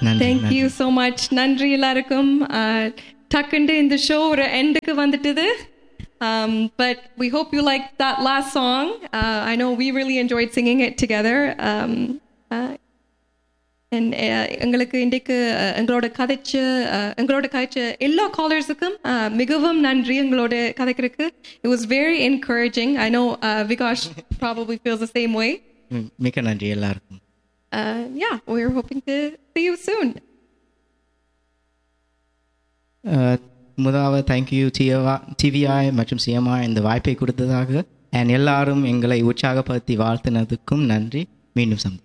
நன்றி thank you so much நன்றி எல்லாருக்கும் Uh, டக்குண்டு இந்த ஷோ ஒரு எண்டுக்கு வந்துட்டுது Um, but we hope you liked that last song. Uh, I know we really enjoyed singing it together. Um, uh, and uh, எங்களுக்கு இன்றைக்கு uh, எங்களோட கதைச்சு uh, எங்களோட கதைச்ச எல்லா காலர்ஸுக்கும் மிகவும் நன்றி எங்களோட கதைக்கிறதுக்கு it was very encouraging i know uh, vikash probably feels the same way ம், மிக்க நன்றி எல்லாருக்கும் uh, yeah we're hoping to see you soon அஹ், முதலாவது தேங்க்யூ டிவா டிவிஐ மற்றும் சிஎம்ஐ இந்த வாய்ப்பை கொடுத்ததாக அண்ட் எல்லாரும் எங்களை உற்சாகப்படுத்தி வாழ்த்தினதுக்கும் நன்றி மீண்டும் சந்தி